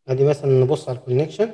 ادي مثلا نبص على الكونكشن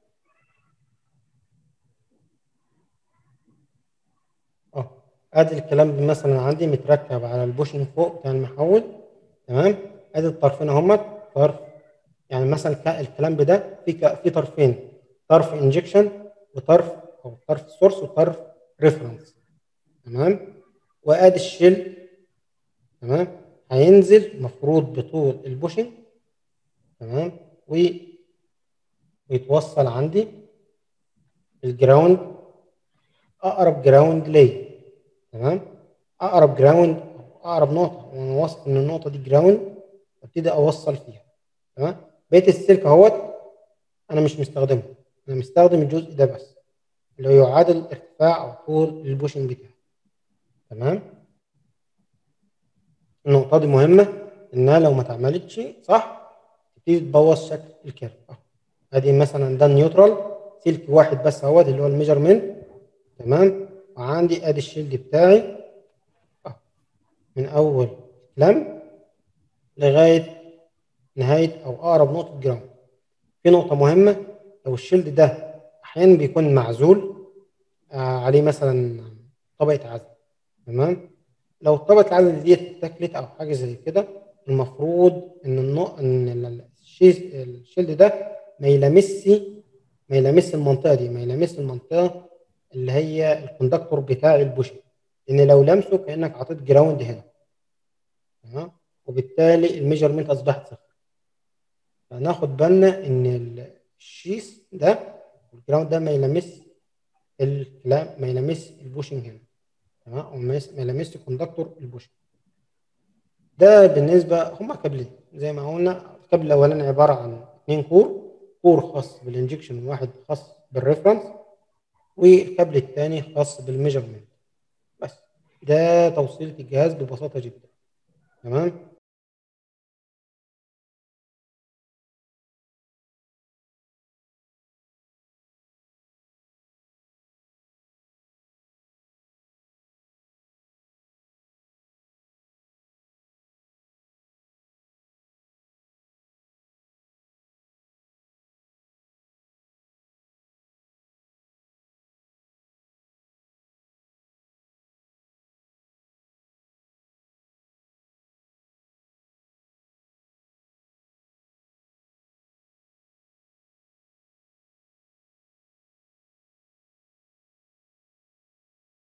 اه ادي الكلام مثلا عندي متركب على البوشن فوق بتاع المحول تمام ادي الطرفين اهمت طرف يعني مثلا ك- الكلام ده في ك- في طرفين طرف انجكشن وطرف او طرف سورس وطرف ريفرنس تمام وادي الشيل تمام هينزل مفروض بطول البوشنج تمام و ويتوصل عندي الجراوند اقرب جراوند ليا تمام اقرب جراوند اقرب نقطه وانا واثق ان النقطه دي جراوند ابتدي اوصل فيها تمام بقيه السلك اهوت انا مش مستخدمه انا مستخدم الجزء ده بس اللي هو يعادل ارتفاع او طول البوشنج بتاعي تمام النقطه دي مهمه انها لو ما اتعملتش صح تبتدي تبوظ شكل الكيرف اهو ادي مثلا ده النيوترال سلك واحد بس اهوت اللي هو الميجرمنت تمام وعندي ادي الشيلد بتاعي أهو. من اول لم لغايه نهايه او اقرب نقطه جراوند في نقطه مهمه لو الشيلد ده احيانا بيكون معزول آه عليه مثلا طبقه عزل تمام لو طبقه العزل دي اتاكلت او حاجه زي كده المفروض ان النق... ان ال- الشيز- الشيلد ده ما يلامسش ما يلامس المنطقه دي ما يلامس المنطقه اللي هي الكوندكتور بتاع البوشن لان لو لمسه كانك حاطط جراوند هنا تمام وبالتالي الميجرمنت اصبحت صفر فناخد بالنا ان ال- الشيس ده الجراوند ده ما يلامس الكلام ما يلامس البوشنج هنا تمام او ما يس- ما يلامس كوندكتور البوشنج ده بالنسبه هما كابلين زي ما قلنا الكابل الاولاني عباره عن اثنين كور كور خاص بالانجكشن وواحد خاص بالريفرنس والكابل الثاني خاص بالميجرمنت بس ده توصيله الجهاز ببساطه جدا تمام